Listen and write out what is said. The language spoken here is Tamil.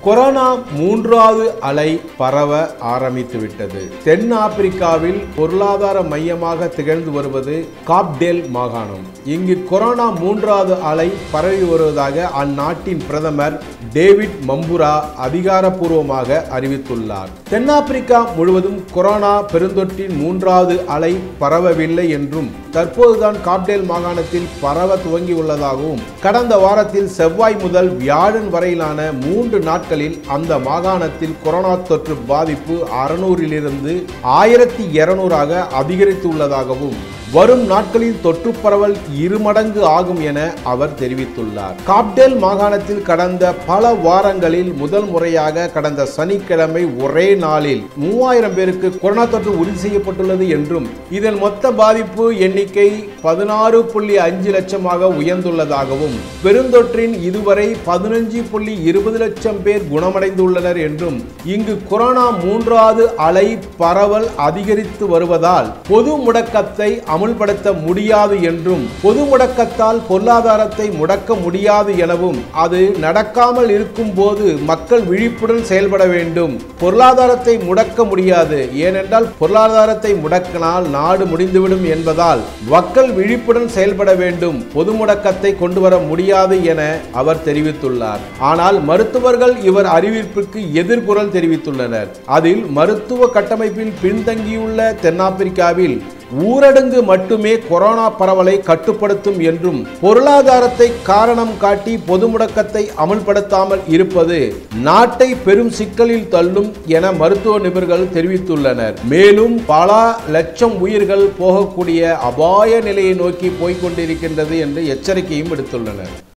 கொரோனா மூன்றாவது அலை பரவ ஆரம்பித்துவிட்டது தென் ஆப்பிரிக்காவில் பொருளாதார மையமாக திகழ்ந்து வருவது காப்டேல் மாகாணம் இங்கு கொரோனா மூன்றாவது அலை பரவி வருவதாக அந்நாட்டின் பிரதமர் டேவிட் மம்புரா அதிகாரப்பூர்வமாக அறிவித்துள்ளார் தென்னாப்பிரிக்கா முழுவதும் கொரோனா பெருந்தொற்றின் மூன்றாவது அலை பரவவில்லை என்றும் தற்போதுதான் காப்டேல் மாகாணத்தில் பரவ துவங்கியுள்ளதாகவும் கடந்த வாரத்தில் செவ்வாய் முதல் வியாழன் வரையிலான மூன்று நாட்களில் அந்த மாகாணத்தில் கொரோனா தொற்று பாதிப்பு அறுநூறிலிருந்து ஆயிரத்தி இருநூறாக அதிகரித்துள்ளதாகவும் வரும் நாட்களில் தொற்று பரவல் இருமடங்கு ஆகும் என அவர் தெரிவித்துள்ளார் காப்டேல் மாகாணத்தில் கடந்த பல வாரங்களில் முதல் முறையாக கடந்த சனிக்கிழமை ஒரே நாளில் மூவாயிரம் பேருக்கு கொரோனா தொற்று உறுதி செய்யப்பட்டுள்ளது என்றும் இதன் மொத்த பாதிப்பு எண்ணிக்கை பதினாறு புள்ளி அஞ்சு லட்சமாக உயர்ந்துள்ளதாகவும் பெருந்தொற்றின் இதுவரை பதினஞ்சு புள்ளி இருபது லட்சம் பேர் குணமடைந்துள்ளனர் என்றும் இங்கு கொரோனா மூன்றாவது அலை பரவல் அதிகரித்து வருவதால் பொது முடக்கத்தை அமுல்படுத்த முடியாது என்றும் பொது முடக்கத்தால் பொருளாதாரத்தை முடக்க முடியாது எனவும் அது நடக்காமல் இருக்கும் போது மக்கள் விழிப்புடன் செயல்பட வேண்டும் பொருளாதாரத்தை முடக்க முடியாது ஏனென்றால் பொருளாதாரத்தை முடக்கினால் நாடு முடிந்துவிடும் என்பதால் மக்கள் விழிப்புடன் செயல்பட வேண்டும் பொது முடக்கத்தை கொண்டு வர முடியாது என அவர் தெரிவித்துள்ளார் ஆனால் மருத்துவர்கள் இவர் அறிவிப்பிற்கு எதிர்குரல் தெரிவித்துள்ளனர் அதில் மருத்துவ கட்டமைப்பில் பின்தங்கியுள்ள தென்னாப்பிரிக்காவில் ஊரடங்கு மட்டுமே கொரோனா பரவலை கட்டுப்படுத்தும் என்றும் பொருளாதாரத்தை காரணம் காட்டி பொது முடக்கத்தை அமல்படுத்தாமல் இருப்பது நாட்டை பெரும் சிக்கலில் தள்ளும் என மருத்துவ நிபுணர்கள் தெரிவித்துள்ளனர் மேலும் பல லட்சம் உயிர்கள் போகக்கூடிய அபாய நிலையை நோக்கி போய்க் கொண்டிருக்கின்றது என்று எச்சரிக்கையும் விடுத்துள்ளனர்